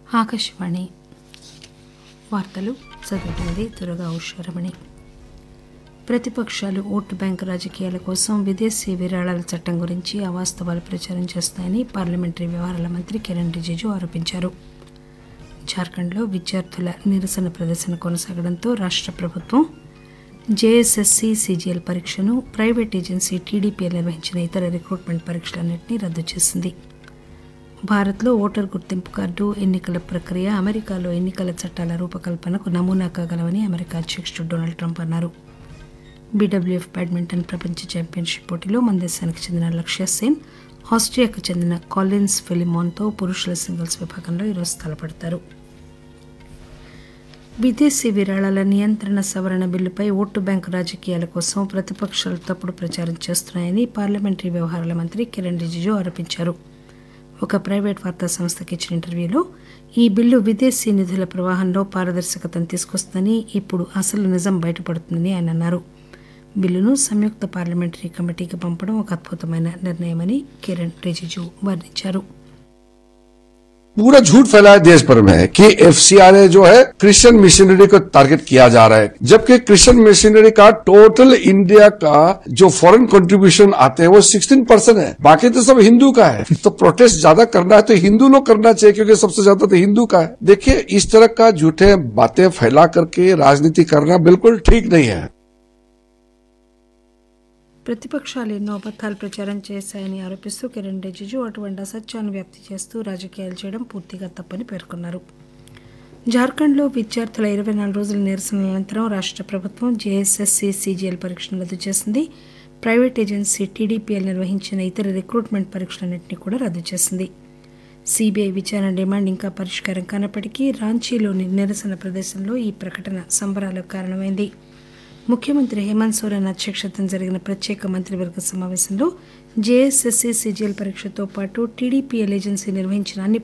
ఆకాశవాణి వార్తలు చదువుతున్నది త్వరగా ఉషారమణి ప్రతిపక్షాలు ఓటు బ్యాంకు రాజకీయాల కోసం విదేశీ విరాళాల చట్టం గురించి అవాస్తవాలు ప్రచారం చేస్తాయని పార్లమెంటరీ వ్యవహారాల మంత్రి కిరణ్ రిజిజు ఆరోపించారు జార్ఖండ్లో విద్యార్థుల నిరసన ప్రదర్శన కొనసాగడంతో రాష్ట్ర ప్రభుత్వం జేఎస్ఎస్సీ సీజీఎల్ పరీక్షను ప్రైవేట్ ఏజెన్సీ టీడీపీఎల్ నిర్వహించిన ఇతర రిక్రూట్మెంట్ పరీక్షలన్నింటినీ రద్దు చేసింది భారత్లో ఓటర్ గుర్తింపు కార్డు ఎన్నికల ప్రక్రియ అమెరికాలో ఎన్నికల చట్టాల రూపకల్పనకు నమూనా కాగలవని అమెరికా అధ్యక్షుడు డొనాల్డ్ ట్రంప్ అన్నారు బీడబ్ల్యూఎఫ్ బ్యాడ్మింటన్ ప్రపంచ ఛాంపియన్షిప్ పోటీలో మన దేశానికి చెందిన లక్ష్య సేన్ ఆస్ట్రియాకు చెందిన కాలిన్స్ ఫిలిమోన్తో పురుషుల సింగిల్స్ విభాగంలో ఈరోజు తలపడతారు విదేశీ విరాళాల నియంత్రణ సవరణ బిల్లుపై ఓటు బ్యాంకు రాజకీయాల కోసం ప్రతిపక్షాలు తప్పుడు ప్రచారం చేస్తున్నాయని పార్లమెంటరీ వ్యవహారాల మంత్రి కిరణ్ రిజిజు ఆరోపించారు ఒక ప్రైవేట్ వార్తా సంస్థకి ఇచ్చిన ఇంటర్వ్యూలో ఈ బిల్లు విదేశీ నిధుల ప్రవాహంలో పారదర్శకతను తీసుకొస్తుందని ఇప్పుడు అసలు నిజం బయటపడుతుందని ఆయన అన్నారు బిల్లును సంయుక్త పార్లమెంటరీ కమిటీకి పంపడం ఒక అద్భుతమైన నిర్ణయమని కిరణ్ రిజిజు వర్ణించారు पूरा झूठ फैलाया देश भर में कि एफसीआरए जो है क्रिश्चियन मिशनरी को टारगेट किया जा रहा है जबकि क्रिश्चियन मिशनरी का टोटल इंडिया का जो फॉरेन कंट्रीब्यूशन आते हैं वो 16 परसेंट है बाकी तो सब हिंदू का है तो प्रोटेस्ट ज्यादा करना है तो हिंदू लोग करना चाहिए क्योंकि सबसे ज्यादा तो हिंदू का है देखिए इस तरह का झूठे बातें फैला करके राजनीति करना बिल्कुल ठीक नहीं है ప్రతిపక్షాలు ఎన్నో అబద్దాలు ప్రచారం చేశాయని ఆరోపిస్తూ కిరణ్ రిజిజు అటువంటి అసత్యాన్ని వ్యాప్తి చేస్తూ రాజకీయాలు చేయడం పూర్తిగా తప్పని పేర్కొన్నారు జార్ఖండ్లో విద్యార్థుల ఇరవై నాలుగు రోజుల నిరసనల అనంతరం రాష్ట్ర ప్రభుత్వం జేఎస్ఎస్సీ సీజీఎల్ పరీక్షను రద్దు చేసింది ప్రైవేట్ ఏజెన్సీ టీడీపీఎల్ నిర్వహించిన ఇతర రిక్రూట్మెంట్ పరీక్షలన్నింటినీ కూడా రద్దు చేసింది సిబిఐ విచారణ డిమాండ్ ఇంకా పరిష్కారం కానప్పటికీ రాంచీలోని నిరసన ప్రదేశంలో ఈ ప్రకటన సంబరాలకు కారణమైంది ముఖ్యమంత్రి హేమంత్ సోరెన్ అధ్యక్షతన జరిగిన ప్రత్యేక మంత్రివర్గ సమావేశంలో జేఎస్ఎస్సీ సీజీఎల్ పరీక్షతో పాటు టీడీపీఎల్ ఏజెన్సీ నిర్వహించిన అన్ని